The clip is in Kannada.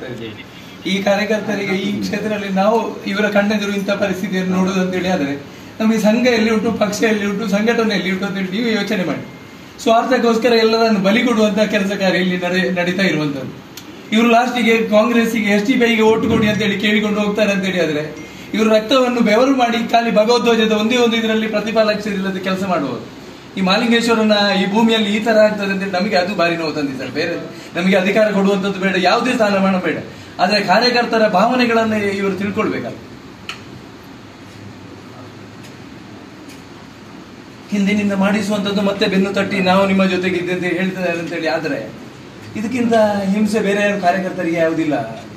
ಕಾರ್ಯಕರ್ತರಿಗೆ ಈ ಕಾರ್ಯಕರ್ತರಿಗೆ ಈ ಕ್ಷೇತ್ರದಲ್ಲಿ ನಾವು ಇವರ ಕಣ್ಣೆದುರು ಇಂಥ ಪರಿಸ್ಥಿತಿಯನ್ನು ನೋಡುವುದು ಅಂತೇಳಿ ಆದರೆ ನಮಗೆ ಸಂಘ ಎಲ್ಲಿ ಉಂಟು ಪಕ್ಷ ಎಲ್ಲಿ ಉಂಟು ಸಂಘಟನೆ ಎಲ್ಲಿ ಉಂಟು ಅಂತೇಳಿ ನೀವು ಯೋಚನೆ ಮಾಡಿ ಸ್ವಾರ್ಥಕ್ಕೋಸ್ಕರ ಎಲ್ಲರನ್ನು ಬಲಿ ಕೊಡುವಂತಹ ಕೆಲಸ ಕಾರ್ಯ ಇಲ್ಲಿ ನಡೆ ನಡೀತಾ ಇರುವಂತದ್ದು ಇವರು ಲಾಸ್ಟಿಗೆ ಕಾಂಗ್ರೆಸ್ಸಿಗೆ ಎಸ್ ಟಿ ಗೆ ಓಟು ಕೊಡಿ ಅಂತೇಳಿ ಕೇಳಿಕೊಂಡು ಹೋಗ್ತಾರೆ ಅಂತೇಳಿ ಆದ್ರೆ ಇವರು ರಕ್ತವನ್ನು ಬೆವರು ಮಾಡಿ ಖಾಲಿ ಭಗವದ್ಧ್ವಜದ ಒಂದೇ ಒಂದು ಇದರಲ್ಲಿ ಪ್ರತಿಫಲಾಕ್ಷರಿಲ್ಲದೆ ಕೆಲಸ ಮಾಡುವುದು ಈ ಮಾಲಿಂಗೇಶ್ವರನ ಈ ಭೂಮಿಯಲ್ಲಿ ಈ ತರ ಆಗ್ತದೆ ಅಂತ ನಮಗೆ ಅದು ಬಾರಿ ನೋವು ತಂದಿದೆ ಸರ್ ಬೇರೆ ನಮಗೆ ಅಧಿಕಾರ ಕೊಡುವಂಥದ್ದು ಬೇಡ ಯಾವುದೇ ಸ್ಥಾನಮಾನ ಬೇಡ ಆದ್ರೆ ಕಾರ್ಯಕರ್ತರ ಭಾವನೆಗಳನ್ನ ಇವರು ತಿಳ್ಕೊಳ್ಬೇಕಲ್ಲ ಹಿಂದಿನಿಂದ ಮಾಡಿಸುವಂಥದ್ದು ಮತ್ತೆ ಬೆನ್ನು ತಟ್ಟಿ ನಾವು ನಿಮ್ಮ ಜೊತೆಗೆ ಇದ್ದಂತೆ ಹೇಳ್ತಾರೆ ಅಂತೇಳಿ ಆದ್ರೆ ಇದಕ್ಕಿಂತ ಹಿಂಸೆ ಬೇರೆ ಯಾರು ಕಾರ್ಯಕರ್ತರಿಗೆ ಯಾವುದಿಲ್ಲ